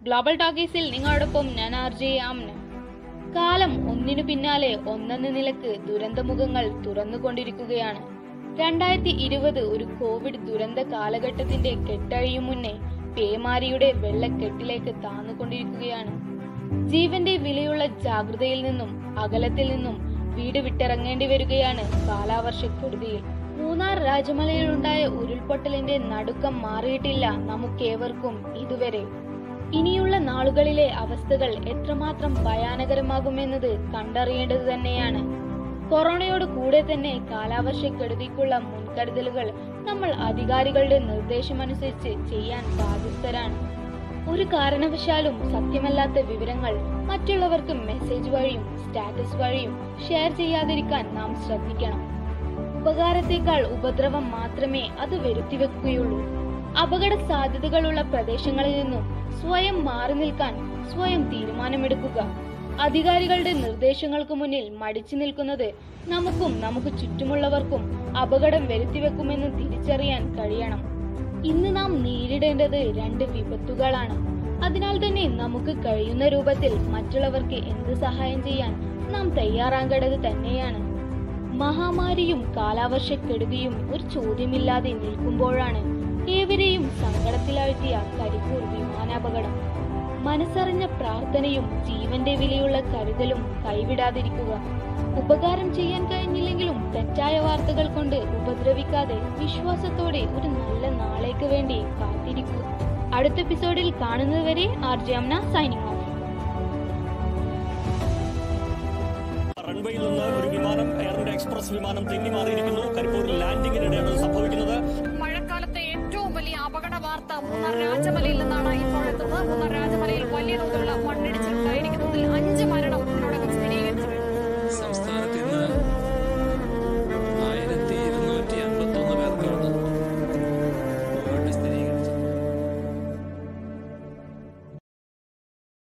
global ടോക്കീസിൽ നിങ്ങളോടൊപ്പം ഞാൻ R J ആംന കാലം ഒന്നിനു പിന്നാലെ ഒന്നെന്ന നിലക്ക് ദുരന്തമുഖങ്ങൾ തുറന്നുകൊണ്ടിരിക്കുകയാണ് രണ്ടായിരത്തി ഇരുപത് ഒരു കോവിഡ് ദുരന്ത കാലഘട്ടത്തിന്റെ കെട്ടഴിയും മുന്നേ പേമാരിയുടെ വെള്ളക്കെട്ടിലേക്ക് താന്നുകൊണ്ടിരിക്കുകയാണ് ജീവന്റെ വിലയുള്ള ജാഗ്രതയിൽ നിന്നും അകലത്തിൽ നിന്നും വീട് വിട്ടിറങ്ങേണ്ടി വരികയാണ് കാലാവർഷക്കെടുതിയിൽ മൂന്നാർ രാജമലയിലുണ്ടായ ഉരുൾപൊട്ടലിന്റെ നടുക്കം മാറിയിട്ടില്ല നമുക്കേവർക്കും ഇതുവരെ ഇനിയുള്ള നാളുകളിലെ അവസ്ഥകൾ എത്രമാത്രം ഭയാനകരമാകുമെന്നത് കണ്ടറിയേണ്ടത് തന്നെയാണ് കൊറോണയോട് കൂടെ തന്നെ കാലാവർഷക്കെടുതിക്കുള്ള മുൻകരുതലുകൾ നമ്മൾ അധികാരികളുടെ നിർദ്ദേശമനുസരിച്ച് ചെയ്യാൻ ബാധ്യസ്ഥരാണ് ഒരു കാരണവശാലും സത്യമല്ലാത്ത വിവരങ്ങൾ മറ്റുള്ളവർക്ക് മെസ്സേജ് വഴിയും സ്റ്റാറ്റസ് വഴിയും ഷെയർ ചെയ്യാതിരിക്കാൻ നാം ശ്രദ്ധിക്കണം ഉപകാരത്തേക്കാൾ ഉപദ്രവം മാത്രമേ അത് വരുത്തിവെക്കുകയുള്ളൂ അപകട സാധ്യതകളുള്ള പ്രദേശങ്ങളിൽ നിന്നും സ്വയം മാറി നിൽക്കാൻ സ്വയം തീരുമാനമെടുക്കുക അധികാരികളുടെ നിർദ്ദേശങ്ങൾക്ക് മുന്നിൽ മടിച്ചു നിൽക്കുന്നത് നമുക്കും നമുക്ക് ചുറ്റുമുള്ളവർക്കും അപകടം വരുത്തിവെക്കുമെന്ന് തിരിച്ചറിയാൻ കഴിയണം ഇന്ന് നാം നേരിടേണ്ടത് രണ്ട് വിപത്തുകളാണ് അതിനാൽ തന്നെ നമുക്ക് കഴിയുന്ന രൂപത്തിൽ മറ്റുള്ളവർക്ക് എന്ത് സഹായം ചെയ്യാൻ നാം തയ്യാറാകേണ്ടത് തന്നെയാണ് മഹാമാരിയും കാലാവർഷക്കെടുതിയും ഒരു ചോദ്യമില്ലാതെ നിൽക്കുമ്പോഴാണ് ഏവരെയും സങ്കടത്തിലാഴ്ത്തിയ കരിപ്പൂർ വിമാനാപകടം മനസ്സറിഞ്ഞ പ്രാർത്ഥനയും ജീവന്റെ വിലയുള്ള കരുതലും കൈവിടാതിരിക്കുക ഉപകാരം ചെയ്യാൻ കഴിഞ്ഞില്ലെങ്കിലും തെറ്റായ വാർത്തകൾ കൊണ്ട് ഉപദ്രവിക്കാതെ വിശ്വാസത്തോടെ ഒരു നല്ല നാളേക്ക് വേണ്ടി കാത്തിരിക്കുക അടുത്ത എപ്പിസോഡിൽ കാണുന്നതുവരെ ആർ ജാംന സൈനിങ് ഓഫ് റൺവേയിൽ നിന്ന് ഒരു വിമാനം എയർ ഇന്ത്യ എക്സ്പ്രസ് വിമാനം തെന്നി മാറിയിരിക്കുന്നു കരിപ്പൂരിൽ ലാൻഡിങ്ങിനിടെയാണ് ഇത് സംഭവിക്കുന്നത് മഴക്കാലത്തെ ഏറ്റവും വലിയ അപകട വാർത്ത മൂന്നാർ രാജമലയിൽ നിന്നാണ് ഇപ്പോൾ എത്തുന്നത് മൂന്നാർ രാജമലയിൽ വലിയ തോതിലുള്ള